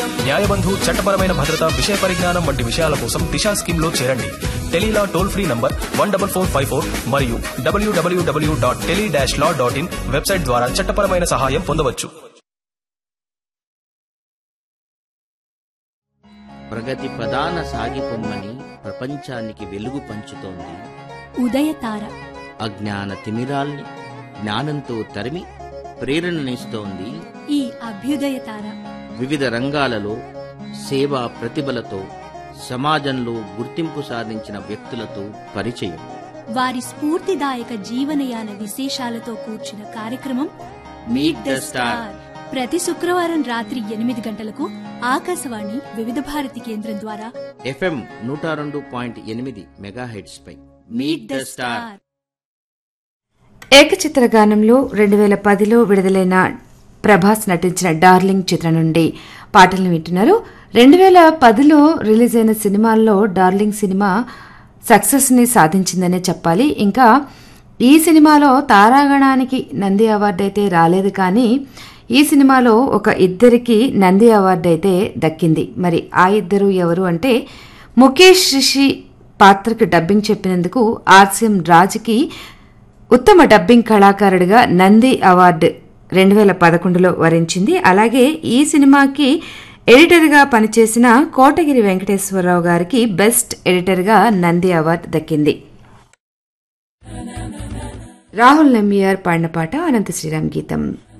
న్యాయబంధు చట్టపరమైన భద్రత విషయ పరిజ్ఞానం వంటి విషయాల కోసం దిశా స్కీమ్ లో చేరండి tele law toll free number one double four five four మరియు W W W dot tele dash law dot in website ద్వారా చట్టపరమైన సహాయం పొందవచ్చు ప్రగతి ప్రధాన సాగిపొమ్మని ప్రపంచానికి వెలుగు పంచుతోంది ఉదయతార అజ్ఞాన తిమిరాల్ని జ్ఞానంతో తరిమి ప్రేరణనిస్తోంది ఈ అభ్యుదయతార వివిధ రంగాలలో సేవా ప్రతిభలతో సమాజంలో గుర్తింపు సాధించిన వ్యక్తులతో పరిచయం వారి స్ఫూర్తిదాయక జీవనయాన విశేషాలతో కూర్చున్న కార్యక్రమం మీట్ ద స్టార్ ప్రతి శుక్రవారం రాత్రి ఎనిమిది గంటలకు ఆకాశవాణి వివిధ భారతి కేంద్రం ద్వారా ఎఫ్ఎం నూట రెండు పాయింట్ ఎనిమిది మెగాహెడ్స్ పై మీట్ ద స్టార్ ఏకచిత్ర గానంలో రెండు వేల పదిలో విడుదలైన ప్రభాస్ నటించిన డార్లింగ్ చిత్రం నుండి పాటలను వింటున్నారు రెండు వేల పదిలో రిలీజ్ అయిన సినిమాల్లో డార్లింగ్ సినిమా సక్సెస్ని సాధించిందనే చెప్పాలి ఇంకా ఈ సినిమాలో తారాగణానికి నంది అవార్డు అయితే రాలేదు కానీ ఈ సినిమాలో ఒక ఇద్దరికి నంది అవార్డు అయితే దక్కింది మరి ఆ ఇద్దరు ఎవరు అంటే ముఖేష్ రిషి పాత్రకు డబ్బింగ్ చెప్పినందుకు ఆర్సిఎం రాజుకి ఉత్తమ డబ్బింగ్ కళాకారుడిగా నంది అవార్డు రెండు వేల పదకొండులో వరించింది అలాగే ఈ సినిమాకి ఎడిటర్గా పనిచేసిన కోటగిరి వెంకటేశ్వరరావు గారికి బెస్ట్ ఎడిటర్గా నంది అవార్డు దక్కింది రాహుల్ నెమ్మియార్ పాడిన పాట అనంత శ్రీరామ్ గీతం